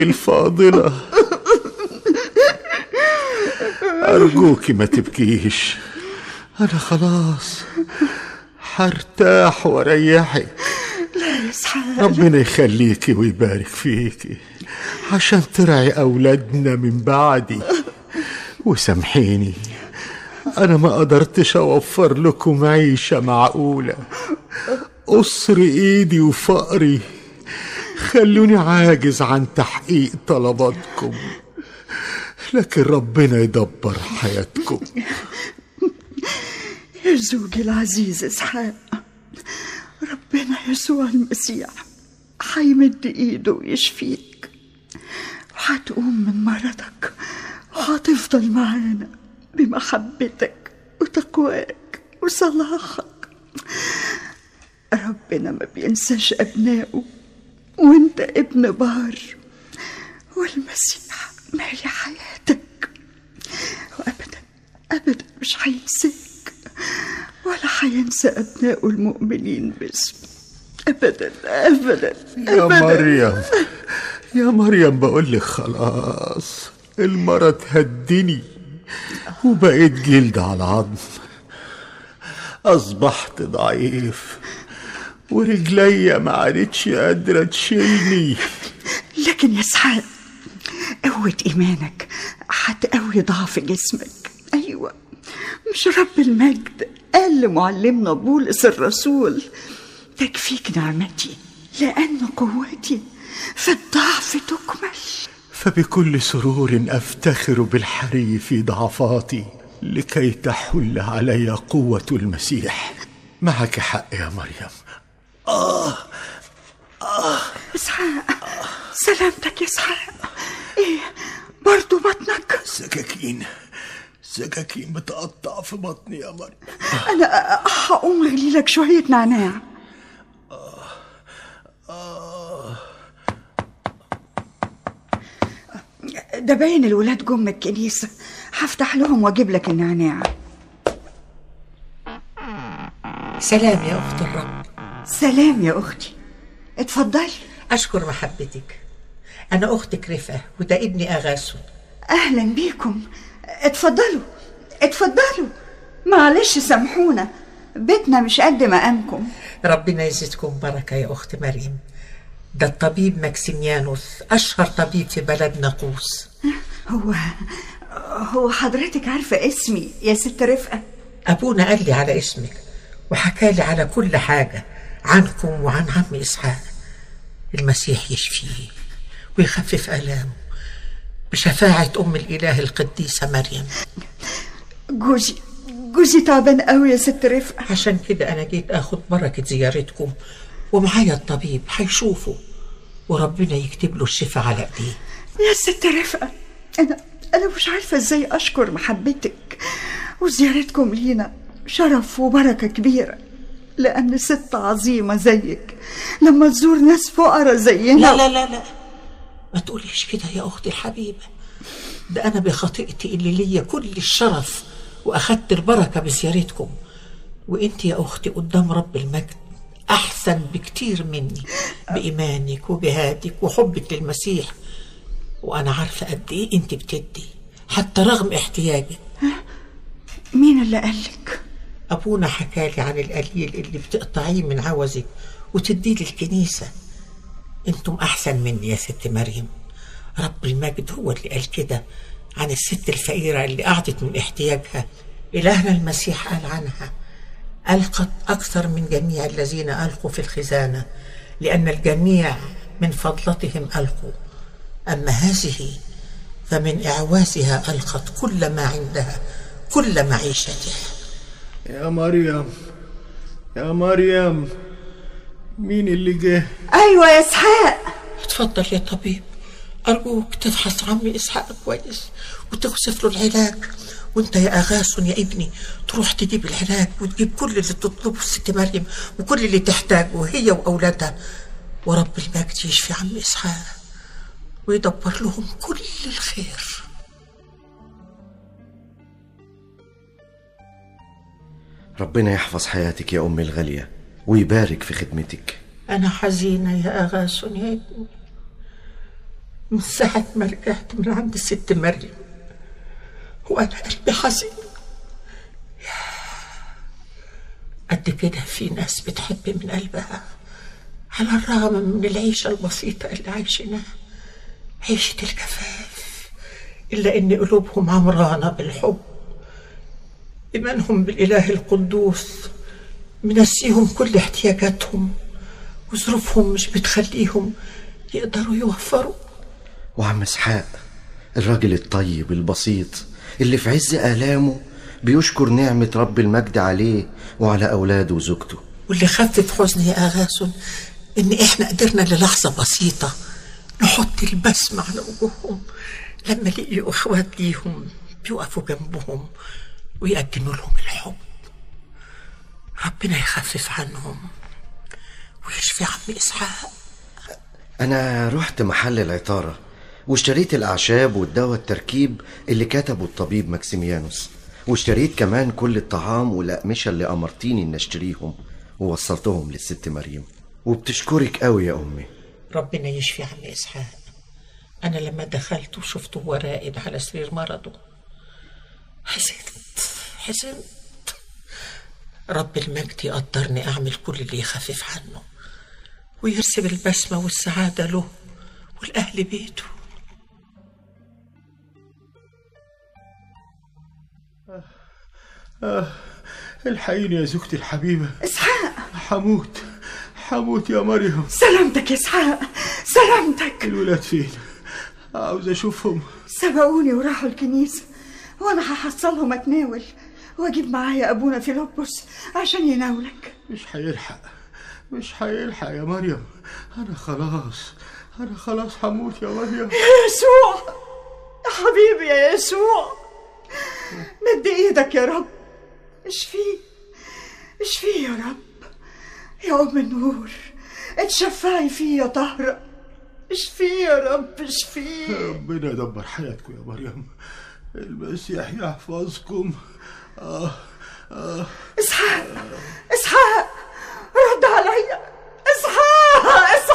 الفاضلة أرجوك ما تبكيش أنا خلاص هرتاح وأريحك لا يا اسحاق ربنا يخليكي ويبارك فيكي عشان ترعي أولادنا من بعدي وسامحيني أنا ما قدرتش أوفر لكم عيشة معقولة قصر إيدي وفقري خلوني عاجز عن تحقيق طلباتكم لكن ربنا يدبر حياتكم يا زوجي العزيز اسحاق ربنا يسوع المسيح هيمد ايده ويشفيك وهتقوم من مرضك وهتفضل معانا بمحبتك وتقواك وصلاحك ربنا ما بينساش ابنائه وانت ابن بار والمسيح مالي حياتك وابدا ابدا مش هينساك ولا هينسى ابنائه المؤمنين باسمه ابدا ابدا يا مريم يا مريم بقول لك خلاص المرض هدني وبقيت جلد على عظم أصبحت ضعيف ورجليا ما عادتش قادرة تشيلني لكن يا اسحاق قوة إيمانك هتقوي ضعف جسمك أيوة مش رب المجد قال لمعلمنا بولس الرسول تكفيك نعمتي لأن قوتي في الضعف تكمل فبكل سرور أفتخر بالحري في ضعفاتي لكي تحل علي قوة المسيح معك حق يا مريم اسحاق سلامتك يا اسحاق ايه برضو بطنك سكاكين سكاكين بتقطع في بطني يا مريم انا هقوم اغلي لك شويه نعناع ده باين الولاد جم من الكنيسه هفتح لهم واجيب لك النعناع سلام يا أخت الرب سلام يا اختي اتفضلي أشكر محبتك أنا أختك رفقة وده ابني أغاسون اهلا بيكم اتفضلوا اتفضلوا معلش سامحونا بيتنا مش قد مقامكم ربنا يزيدكم بركة يا أخت مريم ده الطبيب ماكسيميانوس أشهر طبيب في بلد ناقوس هو هو حضرتك عارفه اسمي يا ست رفقه أبونا قال لي على اسمك وحكى لي على كل حاجة عنكم وعن عم إسحاق المسيح يشفيه ويخفف آلامه بشفاعة أم الإله القديسة مريم جوزي جوزي تعبان قوي يا ست رفقه عشان كده أنا جيت أخد بركة زيارتكم ومعايا الطبيب هيشوفه وربنا يكتب له الشفاء على إيديه يا ست رفقه انا انا مش عارفه ازاي اشكر محبتك وزيارتكم لينا شرف وبركه كبيره لان ست عظيمه زيك لما تزور ناس فقراء زينا لا لا لا لا ما تقوليش كده يا أختي الحبيبة ده أنا بخطيئتي اللي ليا كل الشرف وأخدت البركة بزيارتكم وإنت يا أختي قدام رب المجد أحسن بكتير مني بإيمانك وجهادك وحبك للمسيح وأنا عارفة قد إيه أنت بتدي حتى رغم احتياجك مين اللي قالك أبونا حكالي عن القليل اللي بتقطعيه من عوزك وتديه للكنيسة انتم أحسن مني يا ست مريم رب المجد هو اللي قال كده عن الست الفقيرة اللي قعدت من احتياجها إلهنا المسيح قال عنها ألقت أكثر من جميع الذين ألقوا في الخزانة لأن الجميع من فضلتهم ألقوا أما هذه فمن إعوازها ألقت كل ما عندها كل معيشتها يا مريم يا مريم مين اللي جه ايوه يا اسحاق اتفضل يا طبيب أرجوك تفحص عمي إسحاق كويس وتوصف له العلاج وانت يا أغاسون يا ابني تروح تجيب العلاج وتجيب كل اللي تطلبه الست مريم وكل اللي تحتاجه هي وأولادها ورب المجد يشفي عم إسحاق ويدبر لهم كل الخير ربنا يحفظ حياتك يا أمي الغالية ويبارك في خدمتك أنا حزينة يا أغاسون يا ابني من ساعة ما رجعت من عند الست مريم وأنا قلبي حزين قد كده في ناس بتحب من قلبها على الرغم من العيشة البسيطة اللي عايشينها عيشة الكفاف إلا إن قلوبهم عمرانة بالحب إيمانهم بالإله القدوس منسيهم كل احتياجاتهم وظروفهم مش بتخليهم يقدروا يوفروا وعم اسحاق الراجل الطيب البسيط اللي في عز آلامه بيشكر نعمة رب المجد عليه وعلى أولاده وزوجته واللي خفف حزني يا أغاسل إن إحنا قدرنا للحظة بسيطة نحط البسمة على وجوههم لما لقيوا إخوات ليهم بيقفوا جنبهم ويقدموا لهم الحب ربنا يخفف عنهم ويشفي عم إسحاق أنا رحت محل العطارة واشتريت الأعشاب والدواء التركيب اللي كتبه الطبيب ماكسيميانوس واشتريت كمان كل الطعام والأقمشة اللي أمرتيني إن أشتريهم ووصلتهم للست مريم وبتشكرك قوي يا أمي ربنا يشفي عم إسحاق أنا لما دخلت وشفته هو راقد على سرير مرضه حزنت حزنت رب المجد يقدرني أعمل كل اللي يخفف عنه ويرسم البسمة والسعادة له والأهل بيته الحقيني يا زوجتي الحبيبة اسحاق حموت حموت يا مريم سلامتك يا اسحاق سلامتك الولاد فين عاوز أشوفهم سبقوني وراحوا الكنيسة وأنا هحصلهم أتناول وأجيب معايا أبونا فيلبس عشان يناولك مش هيلحق مش هيلحق يا مريم أنا خلاص أنا خلاص هموت يا مريم يا يسوع يا حبيبي يا يسوع مد ايدك يا رب اشفيه اشفيه يا رب يا ام النور اتشفعي فيه يا طهرة اشفيه يا رب اشفيه ربنا يدبر حياتكم يا مريم المسيح يحفظكم آه اسحاق اسحاق